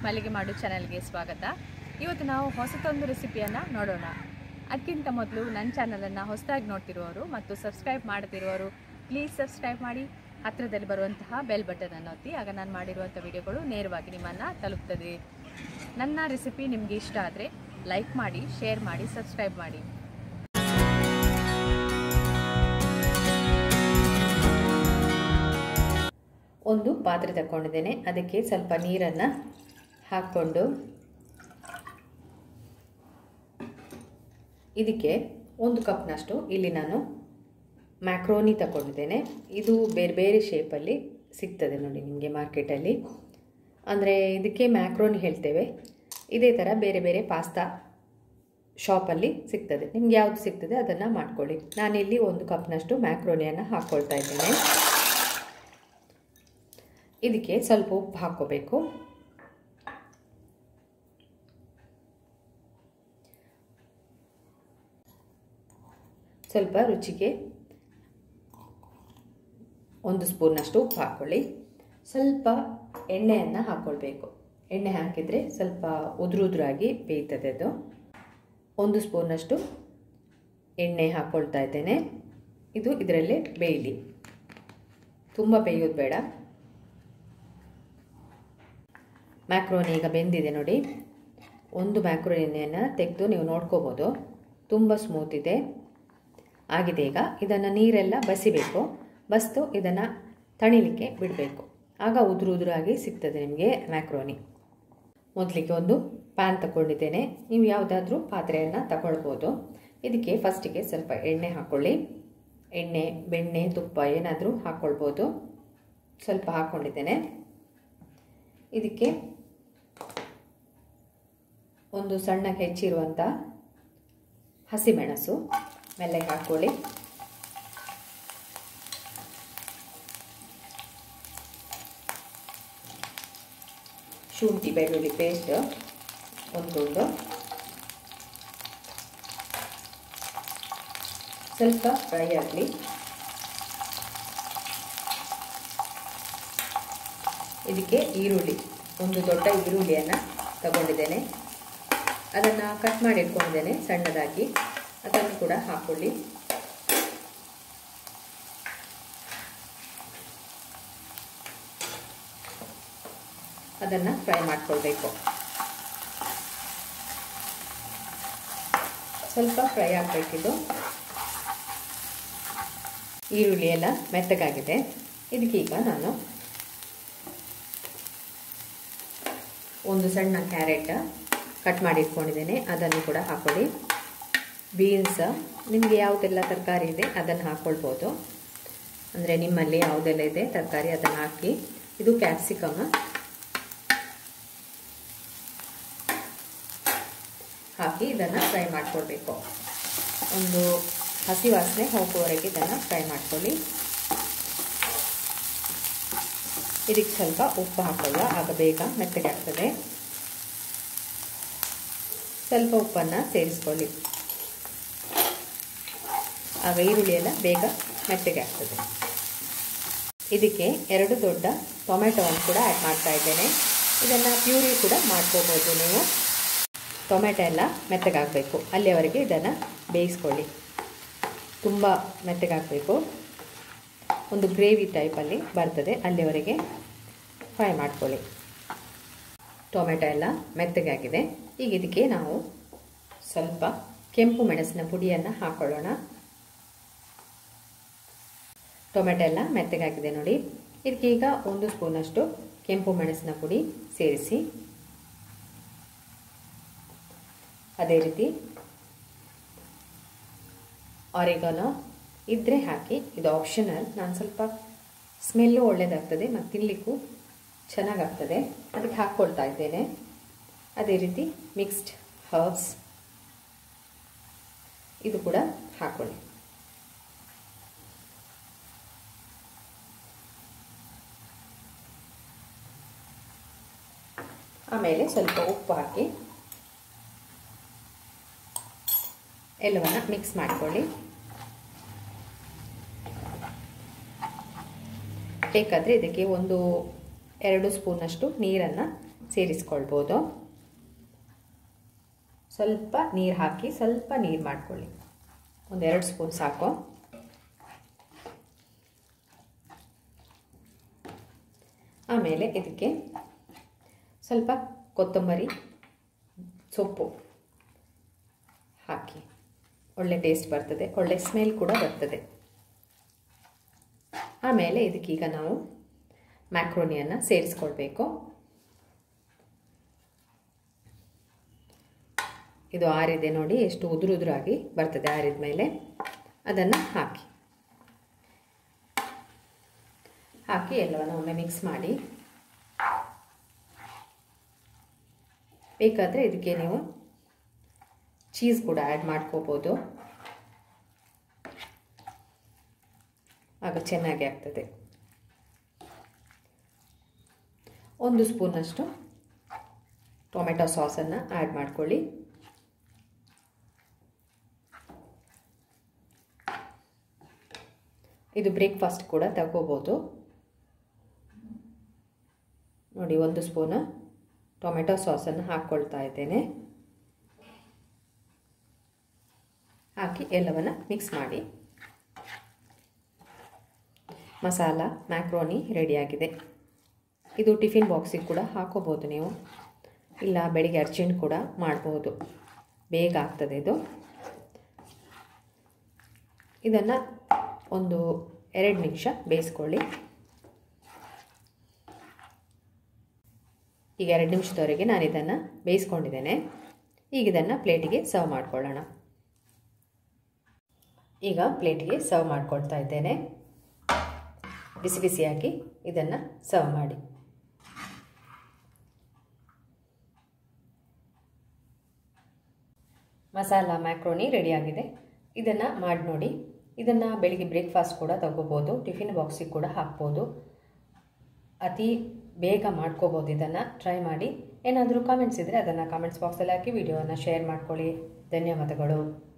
ಮಲ್ಲಿಗೆ ಮಾಡು ಚಾನಲ್ಗೆ ಸ್ವಾಗತ ಇವತ್ತು ನಾವು ಹೊಸತೊಂದು ರೆಸಿಪಿಯನ್ನು ನೋಡೋಣ ಅದಕ್ಕಿಂತ ಮೊದಲು ನನ್ನ ಚಾನಲನ್ನು ಹೊಸದಾಗಿ ನೋಡ್ತಿರುವವರು ಮತ್ತು ಸಬ್ಸ್ಕ್ರೈಬ್ ಮಾಡ್ತಿರುವವರು ಪ್ಲೀಸ್ ಸಬ್ಸ್ಕ್ರೈಬ್ ಮಾಡಿ ಹತ್ತಿರದಲ್ಲಿ ಬರುವಂತಹ ಬೆಲ್ ಬಟನನ್ನು ಒತ್ತಿ ಆಗ ನಾನು ಮಾಡಿರುವಂಥ ವಿಡಿಯೋಗಳು ನೇರವಾಗಿ ನಿಮ್ಮನ್ನು ತಲುಪ್ತದೆ ನನ್ನ ರೆಸಿಪಿ ನಿಮಗೆ ಇಷ್ಟ ಆದರೆ ಲೈಕ್ ಮಾಡಿ ಶೇರ್ ಮಾಡಿ ಸಬ್ಸ್ಕ್ರೈಬ್ ಮಾಡಿ ಒಂದು ಪಾತ್ರೆ ತಗೊಂಡಿದ್ದೇನೆ ಅದಕ್ಕೆ ಸ್ವಲ್ಪ ನೀರನ್ನು ಹಾಕ್ಕೊಂಡು ಇದಕ್ಕೆ ಒಂದು ಕಪ್ನಷ್ಟು ಇಲ್ಲಿ ನಾನು ಮ್ಯಾಕ್ರೋನಿ ತಗೊಂಡಿದ್ದೇನೆ ಇದು ಬೇರೆ ಬೇರೆ ಶೇಪಲ್ಲಿ ಸಿಗ್ತದೆ ನೋಡಿ ನಿಮಗೆ ಮಾರ್ಕೆಟಲ್ಲಿ ಅಂದರೆ ಇದಕ್ಕೆ ಮ್ಯಾಕ್ರೋನಿ ಹೇಳ್ತೇವೆ ಇದೇ ಥರ ಬೇರೆ ಬೇರೆ ಪಾಸ್ತಾ ಶಾಪಲ್ಲಿ ಸಿಗ್ತದೆ ನಿಮ್ಗೆ ಯಾವುದು ಸಿಗ್ತದೆ ಅದನ್ನು ಮಾಡ್ಕೊಳ್ಳಿ ನಾನಿಲ್ಲಿ ಒಂದು ಕಪ್ನಷ್ಟು ಮ್ಯಾಕ್ರೋನಿಯನ್ನು ಹಾಕ್ಕೊಳ್ತಾ ಇದ್ದೇನೆ ಇದಕ್ಕೆ ಸ್ವಲ್ಪ ಉಪ್ಪು ಹಾಕ್ಕೋಬೇಕು ಸ್ವಲ್ಪ ರುಚಿಗೆ ಒಂದು ಸ್ಪೂನ್ನಷ್ಟು ಉಪ್ಪು ಹಾಕ್ಕೊಳ್ಳಿ ಸ್ವಲ್ಪ ಎಣ್ಣೆಯನ್ನು ಹಾಕ್ಕೊಳ್ಬೇಕು ಎಣ್ಣೆ ಹಾಕಿದರೆ ಸ್ವಲ್ಪ ಉದುರು ಉದುರಾಗಿ ಬೇಯ್ತದೆ ಅದು ಒಂದು ಸ್ಪೂನಷ್ಟು ಎಣ್ಣೆ ಹಾಕ್ಕೊಳ್ತಾ ಇದ್ದೇನೆ ಇದು ಇದರಲ್ಲೇ ಬೇಯಲಿ ತುಂಬ ಬೇಯೋದು ಬೇಡ ಮ್ಯಾಕ್ರೋನಿ ಈಗ ಬೆಂದಿದೆ ನೋಡಿ ಒಂದು ಮ್ಯಾಕ್ರೋನಿಯನ್ನು ತೆಗೆದು ನೀವು ನೋಡ್ಕೋಬೋದು ತುಂಬ ಸ್ಮೂತ್ ಇದೆ ಆಗಿದೆ ಈಗ ಇದನ್ನು ನೀರೆಲ್ಲ ಬಸಿಬೇಕು ಬಸ್ತು ಇದನ್ನು ತಣಿಲಿಕ್ಕೆ ಬಿಡಬೇಕು ಆಗ ಉದುರು ಉದುರಾಗಿ ಸಿಗ್ತದೆ ನಿಮಗೆ ಮ್ಯಾಕ್ರೋನಿ ಮೊದಲಿಗೆ ಒಂದು ಪ್ಯಾನ್ ತಗೊಂಡಿದ್ದೇನೆ ನೀವು ಯಾವುದಾದ್ರೂ ಪಾತ್ರೆಯನ್ನು ತಗೊಳ್ಬೋದು ಇದಕ್ಕೆ ಫಸ್ಟಿಗೆ ಸ್ವಲ್ಪ ಎಣ್ಣೆ ಹಾಕ್ಕೊಳ್ಳಿ ಎಣ್ಣೆ ಬೆಣ್ಣೆ ತುಪ್ಪ ಏನಾದರೂ ಹಾಕ್ಕೊಳ್ಬೋದು ಸ್ವಲ್ಪ ಹಾಕ್ಕೊಂಡಿದ್ದೇನೆ ಇದಕ್ಕೆ ಒಂದು ಸಣ್ಣ ಹೆಚ್ಚಿರುವಂಥ ಹಸಿಮೆಣಸು ಮೆಲ್ಲಗೆ ಹಾಕ್ಕೊಳ್ಳಿ ಶುಂಠಿ ಬೆಳ್ಳುಳ್ಳಿ ಪೇಸ್ಟ್ ಒಂದು ತುಂಡು ಸ್ವಲ್ಪ ಫ್ರೈ ಆಗಲಿ ಇದಕ್ಕೆ ಈರುಳ್ಳಿ ಒಂದು ದೊಡ್ಡ ಈರುಳ್ಳಿಯನ್ನು ತಗೊಂಡಿದ್ದೇನೆ ಅದನ್ನು ಕಟ್ ಮಾಡಿ ಇಟ್ಕೊಂಡಿದ್ದೇನೆ ಸಣ್ಣದಾಗಿ ಅದನ್ನು ಕೂಡ ಹಾಕ್ಕೊಳ್ಳಿ ಅದನ್ನು ಫ್ರೈ ಮಾಡ್ಕೊಳ್ಬೇಕು ಸ್ವಲ್ಪ ಫ್ರೈ ಆಗಬೇಕಿದು ಈರುಳ್ಳಿ ಎಲ್ಲ ಮೆತ್ತಗಾಗಿದೆ ಇದಕ್ಕೀಗ ನಾನು ಒಂದು ಸಣ್ಣ ಕ್ಯಾರೆಟ್ ಕಟ್ ಮಾಡಿ ಇಟ್ಕೊಂಡಿದ್ದೇನೆ ಅದನ್ನು ಕೂಡ ಹಾಕೊಳ್ಳಿ ಬೀನ್ಸ್ ನಿಮಗೆ ಯಾವುದೆಲ್ಲ ತರಕಾರಿ ಇದೆ ಅದನ್ನು ಹಾಕ್ಕೊಳ್ಬೋದು ಅಂದರೆ ನಿಮ್ಮಲ್ಲಿ ಯಾವುದೆಲ್ಲ ಇದೆ ತರಕಾರಿ ಅದನ್ನು ಹಾಕಿ ಇದು ಕ್ಯಾಪ್ಸಿಕಮ್ ಹಾಕಿ ಇದನ್ನು ಫ್ರೈ ಮಾಡ್ಕೊಳ್ಬೇಕು ಒಂದು ಹಸಿ ವಾಸನೆ ಹೋಗುವವರೆಗೆ ಇದನ್ನು ಫ್ರೈ ಮಾಡ್ಕೊಳ್ಳಿ ಇದಕ್ಕೆ ಸ್ವಲ್ಪ ಉಪ್ಪು ಹಾಕೊಳ್ಳುವ ಆಗ ಬೇಗ ಮೆತ್ತಗೆ ಆಗ್ತದೆ ಸ್ವಲ್ಪ ಉಪ್ಪನ್ನು ಸೇರಿಸ್ಕೊಳ್ಳಿ ಆಗ ಈರುಳ್ಳಿ ಎಲ್ಲ ಬೇಗ ಮೆತ್ತಗೆ ಆಗ್ತದೆ ಇದಕ್ಕೆ ಎರಡು ದೊಡ್ಡ ಟೊಮೆಟೊವನ್ನು ಕೂಡ ಆ್ಯಡ್ ಮಾಡ್ತಾ ಇದ್ದೇನೆ ಇದನ್ನು ಪ್ಯೂರಿ ಕೂಡ ಮಾಡ್ಕೋಬೋದು ನೀವು ಟೊಮೆಟೊ ಎಲ್ಲ ಮೆತ್ತಗಾಗಬೇಕು ಅಲ್ಲಿಯವರೆಗೆ ಇದನ್ನು ಬೇಯಿಸ್ಕೊಳ್ಳಿ ತುಂಬ ಮೆತ್ತಗಾಗಬೇಕು ಒಂದು ಗ್ರೇವಿ ಟೈಪಲ್ಲಿ ಬರ್ತದೆ ಅಲ್ಲಿವರೆಗೆ ಫ್ರೈ ಮಾಡ್ಕೊಳ್ಳಿ ಟೊಮೆಟೊ ಎಲ್ಲ ಮೆತ್ತಗಾಗಿದೆ ಈಗ ಇದಕ್ಕೆ ನಾವು ಸ್ವಲ್ಪ ಕೆಂಪು ಮೆಣಸಿನ ಪುಡಿಯನ್ನು ಹಾಕ್ಕೊಳ್ಳೋಣ ಟೊಮೆಟೊ ಎಲ್ಲ ಮೆತ್ತಗಾಗಿದೆ ನೋಡಿ ಇದಕ್ಕೆ ಈಗ ಒಂದು ಸ್ಪೂನಷ್ಟು ಕೆಂಪು ಮೆಣಸಿನ ಪುಡಿ ಸೇರಿಸಿ ಅದೇ ರೀತಿ ಆರಿಗಾನೋ ಇದ್ದರೆ ಹಾಕಿ ಇದು ಆಪ್ಷನಲ್ ನಾನು ಸ್ವಲ್ಪ ಸ್ಮೆಲ್ಲು ಒಳ್ಳೆಯದಾಗ್ತದೆ ಮತ್ತು ತಿನ್ನಲಿಕ್ಕೂ ಚೆನ್ನಾಗಾಗ್ತದೆ ಅದಕ್ಕೆ ಹಾಕ್ಕೊಳ್ತಾ ಇದ್ದೇನೆ ಅದೇ ರೀತಿ ಮಿಕ್ಸ್ಡ್ ಹರ್ಬ್ಸ್ ಇದು ಕೂಡ ಹಾಕ್ಕೊಳ್ಳಿ ಆಮೇಲೆ ಸ್ವಲ್ಪ ಉಪ್ಪು ಹಾಕಿ ಎಲ್ಲವನ್ನು ಮಿಕ್ಸ್ ಮಾಡಿಕೊಳ್ಳಿ ಬೇಕಾದರೆ ಇದಕ್ಕೆ ಒಂದು ಎರಡು ಸ್ಪೂನಷ್ಟು ನೀರನ್ನು ಸೇರಿಸ್ಕೊಳ್ಬೋದು ಸ್ವಲ್ಪ ನೀರು ಹಾಕಿ ಸ್ವಲ್ಪ ನೀರು ಮಾಡ್ಕೊಳ್ಳಿ ಒಂದೆರಡು ಸ್ಪೂನ್ ಸಾಕು ಆಮೇಲೆ ಇದಕ್ಕೆ ಸ್ವಲ್ಪ ಕೊತ್ತಂಬರಿ ಸೊಪ್ಪು ಹಾಕಿ ಒಳ್ಳೆ ಟೇಸ್ಟ್ ಬರ್ತದೆ ಒಳ್ಳೆ ಸ್ಮೆಲ್ ಕೂಡ ಬರ್ತದೆ ಆಮೇಲೆ ಇದಕ್ಕೀಗ ನಾವು ಮ್ಯಾಕ್ರೋನಿಯನ್ನು ಸೇರಿಸ್ಕೊಳ್ಬೇಕು ಇದು ಆರಿದೆ ನೋಡಿ ಎಷ್ಟು ಉದುರು ಉದುರಾಗಿ ಬರ್ತದೆ ಆರಿದ ಮೇಲೆ ಅದನ್ನು ಹಾಕಿ ಹಾಕಿ ಎಲ್ಲವನ್ನು ಒಮ್ಮೆ ಮಿಕ್ಸ್ ಮಾಡಿ ಬೇಕಾದರೆ ಇದಕ್ಕೆ ನೀವು ಚೀಸ್ ಕೂಡ ಆ್ಯಡ್ ಮಾಡ್ಕೋಬೋದು ಆಗ ಚೆನ್ನಾಗಿ ಆಗ್ತದೆ ಒಂದು ಸ್ಪೂನಷ್ಟು ಟೊಮೆಟೊ ಸಾಸನ್ನು ಆ್ಯಡ್ ಮಾಡ್ಕೊಳ್ಳಿ ಇದು ಬ್ರೇಕ್ಫಾಸ್ಟ್ ಕೂಡ ತಗೋಬೋದು ನೋಡಿ ಒಂದು ಸ್ಪೂನು ಟೊಮೆಟೊ ಸಾಸನ್ನು ಹಾಕ್ಕೊಳ್ತಾ ಇದ್ದೇನೆ ಹಾಕಿ ಎಲ್ಲವನ್ನು ಮಿಕ್ಸ್ ಮಾಡಿ ಮಸಾಲ ಮ್ಯಾಕ್ರೋನಿ ರೆಡಿಯಾಗಿದೆ ಇದು ಟಿಫಿನ್ ಬಾಕ್ಸಿಗೆ ಕೂಡ ಹಾಕೋಬೋದು ನೀವು ಇಲ್ಲ ಬೆಳಿಗ್ಗೆ ಅರ್ಜೆಂಟ್ ಕೂಡ ಮಾಡ್ಬೋದು ಬೇಗ ಆಗ್ತದೆ ಇದು ಇದನ್ನು ಒಂದು ಎರಡು ನಿಮಿಷ ಬೇಯಿಸ್ಕೊಳ್ಳಿ ಈಗ ಎರಡು ನಿಮಿಷದವರೆಗೆ ನಾನು ಇದನ್ನು ಬೇಯಿಸ್ಕೊಂಡಿದ್ದೇನೆ ಈಗ ಇದನ್ನು ಪ್ಲೇಟಿಗೆ ಸರ್ವ್ ಮಾಡ್ಕೊಳ್ಳೋಣ ಈಗ ಪ್ಲೇಟಿಗೆ ಸರ್ವ್ ಮಾಡ್ಕೊಳ್ತಾ ಇದ್ದೇನೆ ಬಿಸಿ ಬಿಸಿಯಾಗಿ ಇದನ್ನು ಸರ್ವ್ ಮಾಡಿ ಮಸಾಲ ಮ್ಯಾಕ್ರೋನಿ ರೆಡಿಯಾಗಿದೆ ಇದನ್ನು ಮಾಡಿ ನೋಡಿ ಇದನ್ನು ಬೆಳಿಗ್ಗೆ ಬ್ರೇಕ್ಫಾಸ್ಟ್ ಕೂಡ ತಗೋಬೋದು ಟಿಫಿನ್ ಬಾಕ್ಸಿಗೆ ಕೂಡ ಹಾಕ್ಬೋದು ಅತಿ ಬೇಗ ಮಾಡ್ಕೋಬೋದು ಇದನ್ನು ಟ್ರೈ ಮಾಡಿ ಏನಾದರೂ ಕಾಮೆಂಟ್ಸ್ ಇದ್ದರೆ ಅದನ್ನು ಕಾಮೆಂಟ್ಸ್ ಬಾಕ್ಸಲ್ಲಿ ಹಾಕಿ ವಿಡಿಯೋವನ್ನು ಶೇರ್ ಮಾಡ್ಕೊಳ್ಳಿ ಧನ್ಯವಾದಗಳು